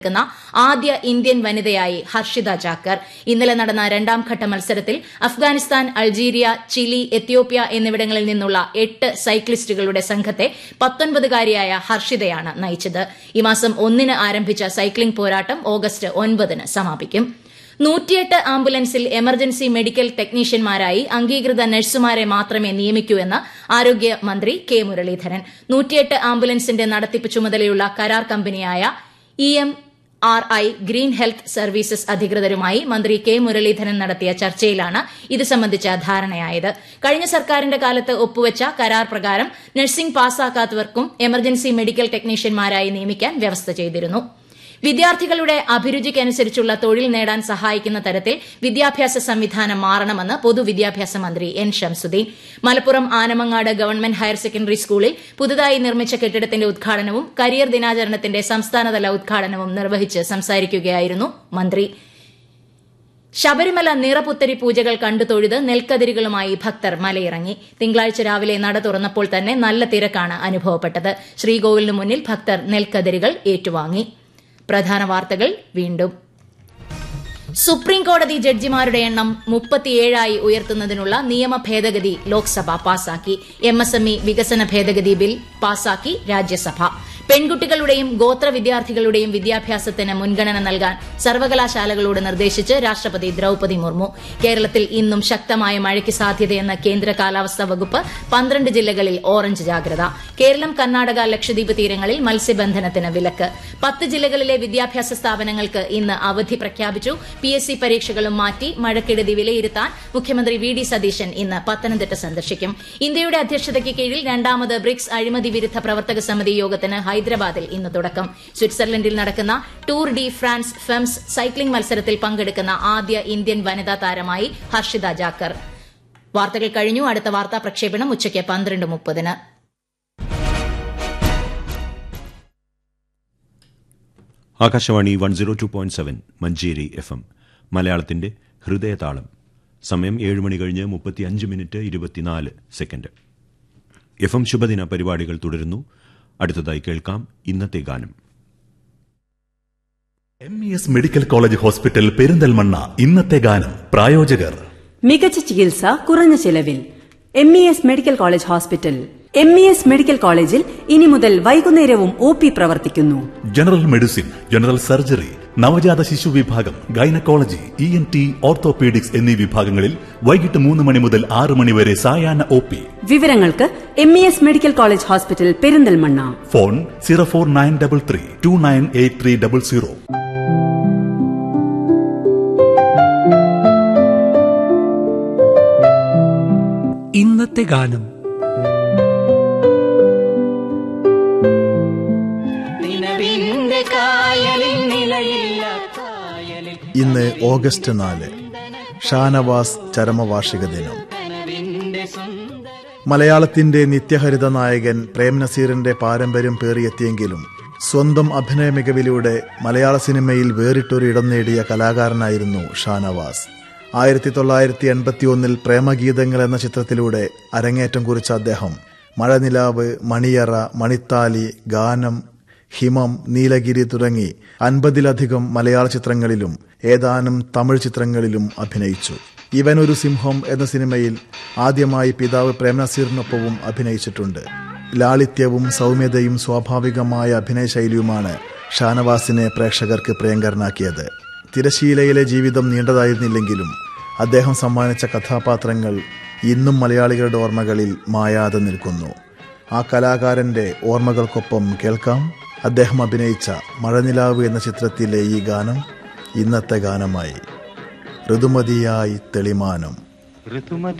ക്കുന്ന ആദ്യ ഇന്ത്യൻ വനിതയായി ഹർഷിത ജാക്കർ ഇന്നലെ നടന്ന രണ്ടാംഘട്ട മത്സരത്തിൽ അഫ്ഗാനിസ്ഥാൻ അൾജീരിയ ചിലി എത്യോപ്യ എന്നിവിടങ്ങളിൽ നിന്നുള്ള എട്ട് സൈക്ലിസ്റ്റുകളുടെ സംഘത്തെ പത്തൊൻപതുകാരിയായ ഹർഷിതയാണ് നയിച്ചത് ഈ മാസം ഒന്നിന് ആരംഭിച്ച സൈക്ലിംഗ് പോരാട്ടം ഓഗസ്റ്റ് ഒൻപതിന് സമാപിക്കും നൂറ്റിയെട്ട് ആംബുലൻസിൽ എമർജൻസി മെഡിക്കൽ ടെക്നീഷ്യന്മാരായി അംഗീകൃത നഴ്സുമാരെ മാത്രമേ നിയമിക്കൂ എന്ന് ആരോഗ്യമന്ത്രി കെ മുരളീധരൻ നൂറ്റിയെട്ട് ആംബുലൻസിന്റെ നടത്തിപ്പ് ചുമതലയുള്ള കരാർ കമ്പനിയായ E M R I green health services അധികൃതരുമായി മന്ത്രി കെ മുരളീധരൻ നടത്തിയ ചർച്ചയിലാണ് ഇത് സംബന്ധിച്ച ധാരണയായത് കഴിഞ്ഞ സർക്കാരിന്റെ കാലത്ത് ഒപ്പുവച്ച കരാർ പ്രകാരം നഴ്സിംഗ് പാസ്സാക്കാത്തവർക്കും എമർജൻസി മെഡിക്കൽ ടെക്നീഷ്യന്മാരായി നിയമിക്കാൻ വ്യവസ്ഥ ചെയ്തിരുന്നു വിദ്യാർത്ഥികളുടെ അഭിരുചിക്കനുസരിച്ചുള്ള തൊഴിൽ നേടാൻ സഹായിക്കുന്ന തരത്തിൽ വിദ്യാഭ്യാസ സംവിധാനം മാറണമെന്ന് പൊതുവിദ്യാഭ്യാസ മന്ത്രി N Shamsuddin Malappuram Anamangad government higher secondary സ്കൂളിൽ പുതുതായി നിർമ്മിച്ച കെട്ടിടത്തിന്റെ ഉദ്ഘാടനവും കരിയർ ദിനാചരണത്തിന്റെ സംസ്ഥാനതല ഉദ്ഘാടനവും നിർവഹിച്ച് സംസാരിക്കുകയായിരുന്നു മന്ത്രി ശബരിമല നിറപുത്തരി പൂജകൾ കണ്ടു തൊഴുത് നെൽക്കതിരുകളുമായി ഭക്തർ മലയിറങ്ങി തിങ്കളാഴ്ച രാവിലെ നട തുറന്നപ്പോൾ തന്നെ നല്ല തിരക്കാണ് അനുഭവപ്പെട്ടത് ശ്രീകോവിലിന് മുന്നിൽ ഭക്തർ നെൽക്കതിരുകൾ ഏറ്റുവാങ്ങി പ്രധാന വാർത്തകൾ വീണ്ടും സുപ്രീം കോടതി ജഡ്ജിമാരുടെ എണ്ണം മുപ്പത്തിയേഴായി ഉയർത്തുന്നതിനുള്ള നിയമ ഭേദഗതി ലോക്സഭ പാസാക്കി എം എസ് എം ഇ വികസന ഭേദഗതി ബിൽ പാസാക്കി രാജ്യസഭ പെൺകുട്ടികളുടെയും ഗോത്ര വിദ്യാർത്ഥികളുടെയും വിദ്യാഭ്യാസത്തിന് മുൻഗണന നൽകാൻ സർവകലാശാലകളോട് നിർദ്ദേശിച്ച് രാഷ്ട്രപതി ദ്രൌപതി മുർമു കേരളത്തിൽ ഇന്നും ശക്തമായ മഴയ്ക്ക് സാധ്യതയെന്ന് കേന്ദ്ര കാലാവസ്ഥാ വകുപ്പ് പന്ത്രണ്ട് ജില്ലകളിൽ ഓറഞ്ച് ജാഗ്രത കേരളം കർണാടക ലക്ഷദ്വീപ് തീരങ്ങളിൽ മത്സ്യബന്ധനത്തിന് വിലക്ക് പത്ത് ജില്ലകളിലെ വിദ്യാഭ്യാസ സ്ഥാപനങ്ങൾക്ക് ഇന്ന് അവധി പ്രഖ്യാപിച്ചു പി എസ് സി പരീക്ഷകളും മാറ്റി മഴക്കെടുതി വിലയിരുത്താൻ മുഖ്യമന്ത്രി വി ഡി സതീശൻ ഇന്ന് പത്തനംതിട്ട സന്ദർശിക്കും ഇന്ത്യയുടെ അധ്യക്ഷതയ്ക്ക് കീഴിൽ രണ്ടാമത് ബ്രിക്സ് അഴിമതി വിരുദ്ധ പ്രവർത്തക സമിതി യോഗത്തിന് ഹൈദരാബാദിൽ ഇന്ന് തുടക്കം സ്വിറ്റ്സർലൻഡിൽ നടക്കുന്ന tour de France femmes cycling മത്സരത്തിൽ പങ്കെടുക്കുന്ന ആദ്യ ഇന്ത്യൻ വനിതാ താരമായി ഹർഷിത ജാക്കർ വാർത്തകൾ കഴിഞ്ഞു അടുത്ത വാർത്താ പ്രക്ഷേപണം ഉച്ചയ്ക്ക് പന്ത്രണ്ട് മുപ്പതിന് Akashvani one zero two point seven Manjeri F M മലയാളത്തിന്റെ ഹൃദയതാളം സമയം ഏഴ് മണി കഴിഞ്ഞ് മുപ്പത്തിയഞ്ച് മിനിറ്റ് ഇരുപത്തിനാല് സെക്കൻഡ് എഫ് എം ശുഭദിന പരിപാടികൾ തുടരുന്നു അടുത്തതായി കേൾക്കാം ഇന്നത്തെ ഗാനം M E S medical college hospital Perinthalmanna ഇന്നത്തെ ഗാനം പ്രായോജകർ മികച്ച ചികിത്സ കുറഞ്ഞ ചെലവിൽ M E S medical college hospital M E S medical കോളേജിൽ ഇനി മുതൽ വൈകുന്നേരവും ഒ പി പ്രവർത്തിക്കുന്നു ജനറൽ മെഡിസിൻ ജനറൽ സർജറി നവജാത ശിശു വിഭാഗം gynaecology E N T orthopaedics എന്നീ വിഭാഗങ്ങളിൽ വൈകിട്ട് മൂന്ന് മണി മുതൽ ആറ് മണി വരെ സായാഹ്ന ഒ പി വിവരങ്ങൾക്ക് M E S medical college hospital Perinthalmanna phone zero four nine double three two nine eight three double zero ഇന്നത്തെ ഗാനം ഇന്ന് ഓഗസ്റ്റ് നാല് ഷാനവാസ് ചരമവാർഷിക ദിനം മലയാളത്തിന്റെ നിത്യഹരിത നായകൻ പ്രേം നസീറിന്റെ പാരമ്പര്യം പേറിയെത്തിയെങ്കിലും സ്വന്തം അഭിനയ മികവിലൂടെ മലയാള സിനിമയിൽ വേറിട്ടൊരു ഇടം നേടിയ കലാകാരനായിരുന്നു ഷാനവാസ് ആയിരത്തി തൊള്ളായിരത്തി എൺപത്തി ഒന്നിൽ പ്രേമഗീതങ്ങൾ എന്ന ചിത്രത്തിലൂടെ അരങ്ങേറ്റം കുറിച്ച അദ്ദേഹം മഴനിലാവ് മണിയറ മണിത്താലി ഗാനം ഹിമം നീലഗിരി തുടങ്ങി അൻപതിലധികം മലയാള ചിത്രങ്ങളിലും ഏതാനും തമിഴ് ചിത്രങ്ങളിലും അഭിനയിച്ചു ഇവൻ ഒരു സിംഹം എന്ന സിനിമയിൽ ആദ്യമായി പിതാവ് പ്രേംനസീറിനൊപ്പവും അഭിനയിച്ചിട്ടുണ്ട് ലാളിത്യവും സൗമ്യതയും സ്വാഭാവികമായ അഭിനയ ശൈലിയുമാണ് ഷാനവാസിനെ പ്രേക്ഷകർക്ക് പ്രിയങ്കരനാക്കിയത് തിരശീലയിലെ ജീവിതം നീണ്ടതായിരുന്നില്ലെങ്കിലും അദ്ദേഹം സമ്മാനിച്ച കഥാപാത്രങ്ങൾ ഇന്നും മലയാളികളുടെ ഓർമ്മകളിൽ മായാതെ നിൽക്കുന്നു ആ കലാകാരന്റെ ഓർമ്മകൾക്കൊപ്പം കേൾക്കാം അദ്ദേഹം അഭിനയിച്ച മഴനിലാവ് എന്ന ചിത്രത്തിലെ ഈ ഗാനം ഇന്നത്തെ ഗാനമായി ഋതുമതിയായി തെളിമാനം ഋതുമതി